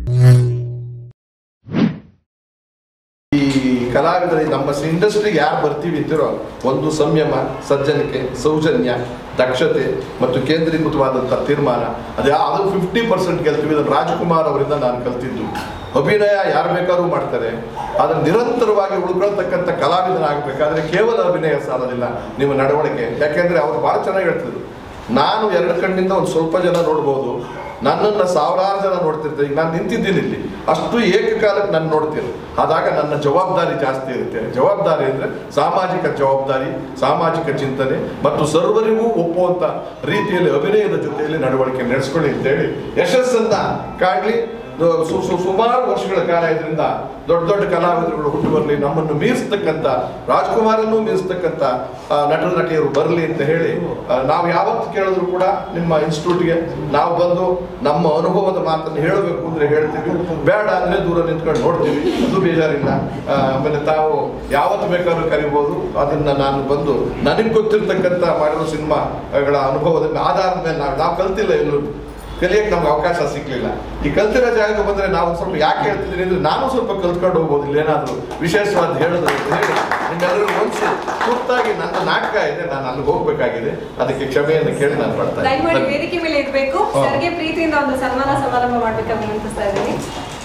ಈ ಕಲಾವಿದರಿಗೆ ನಮ್ಮ ಇಂಡಸ್ಟ್ರಿಗೆ ಯಾರು ಬರ್ತೀವಿ ಅಂತಿರೋ ಒಂದು ಸಂಯಮ ಸಜ್ಜನಿಕೆ ಸೌಜನ್ಯ ದಕ್ಷತೆ ಮತ್ತು ಕೇಂದ್ರೀಕೃತವಾದಂಥ ತೀರ್ಮಾನ ಅದೇ ಅದು ಫಿಫ್ಟಿ ಪರ್ಸೆಂಟ್ ಗೆಲ್ತೀವಿ ಇದನ್ನು ರಾಜ್ಕುಮಾರ್ ಅವರಿಂದ ನಾನು ಕಲ್ತಿದ್ದು ಅಭಿನಯ ಯಾರು ಬೇಕಾದ್ರೂ ಮಾಡ್ತಾರೆ ಆದರೆ ನಿರಂತರವಾಗಿ ಉಳ್ಕೊಳ್ತಕ್ಕಂಥ ಕಲಾವಿದನಾಗಬೇಕಾದ್ರೆ ಕೇವಲ ಅಭಿನಯ ಸಾಲೋದಿಲ್ಲ ನಿಮ್ಮ ನಡವಳಿಕೆ ಯಾಕೆಂದ್ರೆ ಅವರು ಭಾಳ ಚೆನ್ನಾಗಿ ಹೇಳ್ತಿದ್ರು ನಾನು ಎರಡು ಕಣ್ಣಿಂದ ಒಂದು ಸ್ವಲ್ಪ ಜನ ನೋಡ್ಬೋದು ನನ್ನನ್ನು ಸಾವಿರಾರು ಜನ ನೋಡ್ತಿರ್ತಾರೆ ಈಗ ನಾನು ನಿಂತಿದ್ದೀನಿ ಇಲ್ಲಿ ಅಷ್ಟು ಏಕಕಾಲಕ್ಕೆ ನಾನು ನೋಡ್ತೀನಿ ಆದಾಗ ನನ್ನ ಜವಾಬ್ದಾರಿ ಜಾಸ್ತಿ ಇರುತ್ತೆ ಜವಾಬ್ದಾರಿ ಅಂದರೆ ಸಾಮಾಜಿಕ ಜವಾಬ್ದಾರಿ ಸಾಮಾಜಿಕ ಚಿಂತನೆ ಮತ್ತು ಸರ್ವರಿಗೂ ಒಪ್ಪುವಂಥ ರೀತಿಯಲ್ಲಿ ಅಭಿನಯದ ಜೊತೆಯಲ್ಲಿ ನಡವಳಿಕೆ ನಡೆಸ್ಕೊಳ್ಳಿ ಅಂತೇಳಿ ಯಶಸ್ಸನ್ನ ಕಾಣಲಿ ಸು ಸು- ಸುಮಾರು ವರ್ಷಗಳ ಕಾಲ ಇದರಿಂದ ದೊಡ್ಡ ದೊಡ್ಡ ಕಲಾವಿದರುಗಳು ಹುಟ್ಟು ಬರಲಿ ನಮ್ಮನ್ನು ಮೀರಿಸ್ತಕ್ಕಂಥ ರಾಜ್ಕುಮಾರನ್ನು ಮೀರಿಸ್ತಕ್ಕಂಥ ಆ, ನಟರ ನಟಿಯರು ಬರಲಿ ಅಂತ ಹೇಳಿ ಆ, ನಾವು ಯಾವತ್ತು ಕೇಳಿದ್ರು ಕೂಡ ನಿಮ್ಮ ಇನ್ಸ್ಟಿಟ್ಯೂಟ್ಗೆ ನಾವು ಬಂದು ನಮ್ಮ ಅನುಭವದ ಮಾತನ್ನು ಹೇಳಬೇಕು ಅಂದ್ರೆ ಹೇಳ್ತೀವಿ ಬೇಡ ಅಂದ್ರೆ ದೂರ ನಿಂತ್ಕೊಂಡು ನೋಡ್ತೀವಿ ಅದು ಬೇಜಾರಿಲ್ಲ ಆ, ಆಮೇಲೆ ತಾವು ಯಾವತ್ತು ಬೇಕಾದ್ರೂ ಕರಿಬೋದು ಅದನ್ನ ನಾನು ಬಂದು ನನಗೆ ಗೊತ್ತಿರ್ತಕ್ಕಂಥ ಮಾಡಿರೋ ಸಿನಿಮಾಗಳ ಅನುಭವದ ಆಧಾರದ ಮೇಲೆ ನಾವು ನಾವು ಕಲ್ತಿಲ್ಲ ಎಲ್ಲೂ ಕಲಿಯಕ್ಕೆ ನಮ್ಗೆ ಅವಕಾಶ ಸಿಕ್ಲಿಲ್ಲ ಈ ಕಲ್ತಿರೋ ಜಾಗಕ್ಕೆ ಬಂದ್ರೆ ನಾವು ಒಂದ್ ಸ್ವಲ್ಪ ಯಾಕೆ ಹೇಳ್ತಿದ್ದೀನಿ ಅಂದ್ರೆ ನಾನು ಸ್ವಲ್ಪ ಕಲ್ತ್ಕೊಂಡು ಹೋಗ್ಬೋದು ಇಲ್ಲೇನಾದ್ರೂ ವಿಶೇಷವಾದ ಹೇಳೋದು ಅಂತ ಹೇಳಿ ನಿಮ್ಮೆಲ್ಲರೂ ಒಂದ್ಸಿ ತುರ್ತಾಗಿ ನನ್ನ ನಾಟಕ ಇದೆ ನಾನು ಅಲ್ಲಿಗೆ ಹೋಗ್ಬೇಕಾಗಿದೆ ಅದಕ್ಕೆ ಕ್ಷಮೆಯನ್ನು ಕೇಳಿ ನಾನು ಬರ್ತಾ ದಯಮಾಡಿ ಇದ್ದೀನಿ ವೇದಿಕೆ ಮೇಲೆ ಇರಬೇಕು ಹಾ. ಸರ್ಗೆ ಪ್ರೀತಿಯಿಂದ ಒಂದು ಸನ್ಮಾನ ಸಮಾರಂಭ ಮಾಡ್ಬೇಕಂತ ವಿನಂತಿಸ್ತಾ ಇದ್ದೀನಿ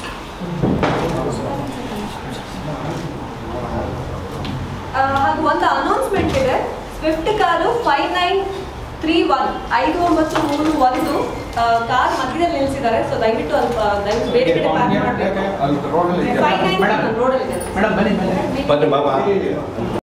ಆ, ಹಾಗೂ ಒಂದು ಅನೌನ್ಸ್ಮೆಂಟ್ ಇದೆ Swift car five nine three one ಐದು ಒಂಬತ್ತು ಮೂರು ಒಂದು ಕಾರ್ ಮಧ್ಯದಲ್ಲಿ ನಿಲ್ಲಿಸಿದ್ದಾರೆ ಸೊ ದಯವಿಟ್ಟು ಅಲ್ಪ ದಯವಿಟ್ಟು ಬೇರೆ ಕಡೆ ಪಾರ್ಕ್ ಮಾಡಬೇಕು ಫೈವ್ ನೈನ್ ರೋಡಲ್ಲಿ ಮೇಡಮ್ ಬನ್ನಿ ಬನ್ನಿ ಬನ್ನಿ ಮಾಮ